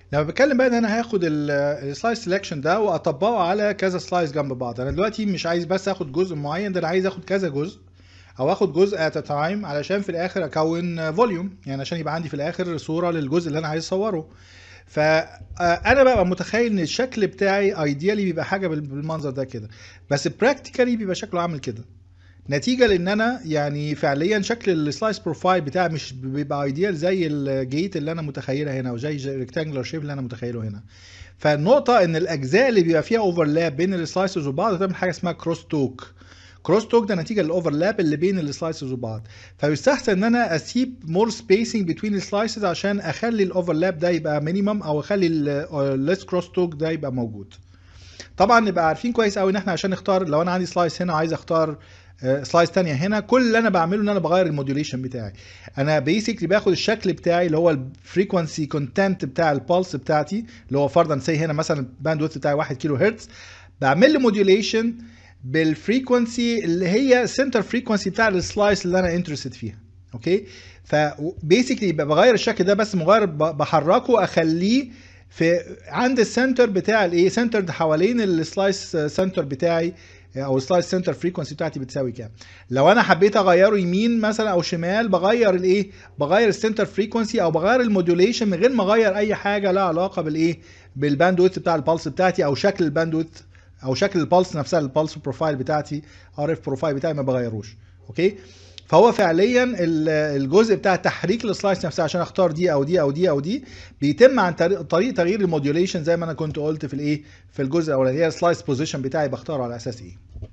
لما بتكلم بقى ان انا هاخد السلايس سelection ده واطبقه على كذا سلايس جنب بعض انا دلوقتي مش عايز بس اخد جزء معين ده انا عايز اخد كذا جزء او اخد جزء ات تايم علشان في الاخر اكون فوليوم يعني عشان يبقى عندي في الاخر صوره للجزء اللي انا عايز اصوره فانا بقى متخيل ان الشكل بتاعي ايديالي بيبقى حاجه بال- بالمنظر ده كده بس براكتيكالي بيبقى شكله عامل كده نتيجه لان انا يعني فعليا شكل السلايس بروفايل بتاعي مش بيبقى ايديال زي الجيت اللي انا متخيلها هنا وزي الريكتانجلر شيب اللي انا متخيله هنا فالنقطه ان الاجزاء اللي بيبقى فيها اوفرلاب بين السلايسز وبعض بتعمل حاجه اسمها كروس توك كروس توك ده نتيجه للاوفرلاب اللي بين السلايسز وبعض فيستحسن ان انا اسيب مور سبيسنج بين السلايسز عشان اخلي الاوفرلاب ده يبقى مينيمم او اخلي الليس كروس توك ده يبقى موجود طبعا نبقى عارفين كويس قوي ان احنا عشان نختار لو انا عندي سلايس هنا وعايز اختار سلايس تانية هنا كل اللي انا بعمله ان انا بغير الموديوليشن بتاعي انا بيسكلي باخد الشكل بتاعي اللي هو الفريكونسي كونتنت بتاع البلس بتاعتي اللي هو فرضا سي هنا مثلا الباند ويدث بتاعي 1 كيلو هرتز بعمل له موديوليشن بالفريكونسي اللي هي سنتر فريكونسي بتاع السلايس اللي انا انترستد فيها اوكي فبيسكلي بغير الشكل ده بس مجرد ب- بحركه اخليه في عند السنتر بتاع الايه سنتر حوالين السلايس سنتر بتاعي او السلايس سنتر فريكونسي بتاعتي بتساوي كام لو انا حبيت اغيره يمين مثلا او شمال بغير الايه بغير السنتر فريكونسي او بغير الموديوليشن من غير ما اغير اي حاجه لها علاقه بالايه بالباند ويدث بتاع البلس بتاعتي او شكل الباند ويدث او شكل البلس نفسها البلس بروفايل بتاعتي ار اف بروفايل بتاعي ما بغيروش اوكي فهو فعليا ال- الجزء بتاع تحريك السلايس نفسها عشان اختار دي او دي او دي او دي بيتم عن طريق طريق تغيير الموديوليشن زي ما انا كنت قلت في الايه في الجزء الاولاني هي السلايس بوزيشن بتاعي بختاره على اساس ايه